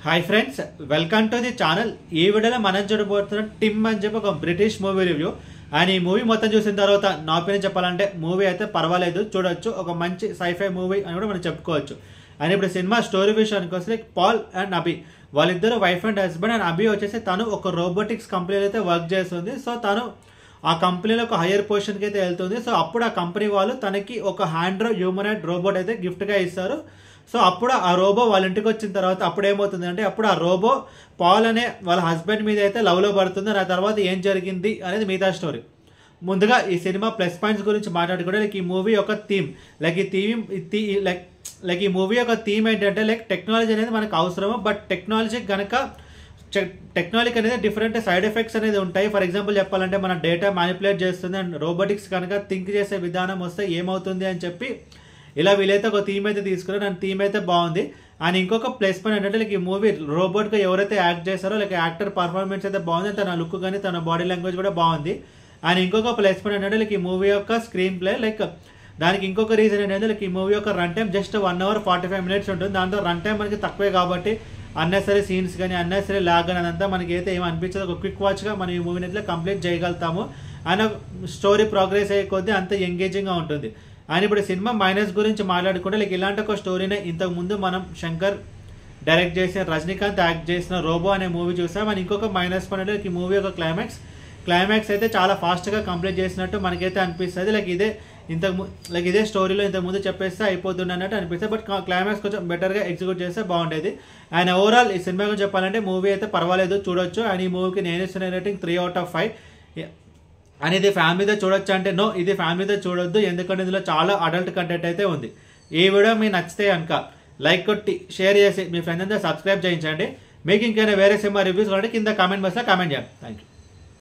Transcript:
hi friends welcome to the channel ఈ వీడియోలో మనం చూడబోతున్నాం టిమ్ అని చెప్పి ఒక బ్రిటిష్ మూవీ రివ్యూ అండ్ ఈ మూవీ మొత్తం చూసిన తర్వాత నా ఒపీనియన్ చెప్పాలంటే మూవీ అయితే పర్వాలేదు చూడొచ్చు ఒక మంచి సైఫై మూవీ అని కూడా మనం చెప్పుకోవచ్చు అండ్ ఇప్పుడు సినిమా స్టోరీ విషయానికి వస్తే పాల్ అండ్ అభి వాళ్ళిద్దరు wife and husband and Abi వచ్చేసి తను ఒక రోబోటిక్స్ కంపెనీలో అయితే వర్క్ చేస్తుంది సో తను ఆ కంపెనీలో ఒక హయ్యర్ పొజిషన్కి అయితే వెళ్తుంది సో అప్పుడు ఆ కంపెనీ వాళ్ళు తనకి ఒక హ్యాండ్రో హ్యూమనైడ్ రోబోట్ అయితే గిఫ్ట్గా ఇస్తారు సో అప్పుడు ఆ రోబో వాళ్ళ ఇంటికి వచ్చిన తర్వాత అప్పుడు ఏమవుతుంది అంటే అప్పుడు ఆ రోబో పాల్ అనే వాళ్ళ హస్బెండ్ మీద అయితే లవ్లో పడుతుంది ఆ తర్వాత ఏం జరిగింది అనేది మిగతా స్టోరీ ముందుగా ఈ సినిమా ప్లస్ పాయింట్స్ గురించి మాట్లాడుకుంటే లైక్ ఈ మూవీ యొక్క థీమ్ లైక్ ఈ థీమ్ లైక్ లైక్ ఈ మూవీ యొక్క థీమ్ ఏంటంటే లైక్ టెక్నాలజీ అనేది మనకు అవసరము బట్ టెక్నాలజీ కనుక టెక్నాలజీ అనేది డిఫరెంట్ సైడ్ ఎఫెక్ట్స్ అనేది ఉంటాయి ఫర్ ఎగ్జాంపుల్ చెప్పాలంటే మన డేటా మ్యానిపులేట్ చేస్తుంది అండ్ రోబోటిక్స్ కనుక థింక్ చేసే విధానం వస్తే ఏమవుతుంది అని చెప్పి ఇలా వీలైతే ఒక థీమ్ అయితే తీసుకున్నారు అండ్ థీమ్ అయితే బాగుంది అండ్ ఇంకొక ప్లస్ పాయింట్ ఏంటంటే లైక్ ఈ మూవీ రోబోట్గా ఎవరైతే యాక్ట్ చేస్తారో లైక్ యాక్టర్ పర్ఫార్మెన్స్ అయితే బాగుంది తన లుక్ కానీ తన బాడీ లాంగ్వేజ్ కూడా బాగుంది అండ్ ఇంకొక ప్లస్ పాయింట్ ఏంటంటే లైక్ ఈ మూవీ యొక్క స్క్రీన్ ప్లే లైక్ దానికి ఇంకొక రీజన్ ఏంటంటే లైక్ ఈ మూవీ యొక్క run time just one hour forty five minutes ఉంటుంది దాంతో రన్ టైం మనకి తక్కువే కాబట్టి అన్నెసరీ సీన్స్ కానీ అన్నెసరీ లాగ్ కానీ అదంతా మనకి అయితే ఏం అనిపించదు ఒక క్విక్ వాచ్గా మనం ఈ మూవీని అయితే కంప్లీట్ చేయగలుగుతాము అండ్ స్టోరీ ప్రోగ్రెస్ అయ్యే కొద్దీ అంత ఎంగేజింగ్గా ఉంటుంది అండ్ ఇప్పుడు సినిమా మైనస్ గురించి మాట్లాడుకుంటే లైక్ ఇలాంటి ఒక స్టోరీనే ఇంతకు ముందు మనం శంకర్ డైరెక్ట్ చేసిన రజనీకాంత్ యాక్ట్ చేసిన రోబో అనే మూవీ చూసాం అండ్ ఇంకొక మైనస్ పాయింట్ లైక్ ఈ మూవీ యొక్క క్లైమాక్స్ క్లైమాక్స్ అయితే చాలా ఫాస్ట్గా కంప్లీట్ చేసినట్టు మనకైతే అనిపిస్తుంది లైక్ ఇదే ఇంతకు లైక్ ఇదే స్టోరీలో ఇంతకు ముందు చెప్పేస్తే అయిపోతుంది అన్నట్టు అనిపిస్తుంది బట్ క్లైమాక్స్ కొంచెం బెటర్గా ఎగ్జిక్యూట్ చేస్తే బాగుండేది అండ్ ఓవరాల్ ఈ సినిమా గురించి చెప్పాలంటే మూవీ అయితే పర్వాలేదు చూడొచ్చు అండ్ ఈ మూవీకి నేను ఇస్తున్న rating three out of five అని ఇది ఫ్యామిలీతో చూడొచ్చు అంటే నో ఇది ఫ్యామిలీతో చూడొద్దు ఎందుకంటే ఇందులో చాలా అడల్ట్ కంటెంట్ అయితే ఉంది ఈ వీడియో మీకు నచ్చితే కనుక లైక్ కొట్టి షేర్ చేసి మీ ఫ్రెండ్స్ అంతా సబ్స్క్రైబ్ చేయించండి మీకు ఇంకైనా వేరే సినిమా రివ్యూస్ కావాలంటే కింద కామెంట్ బాక్స్లో కామెంట్ చేయండి థ్యాంక్ యూ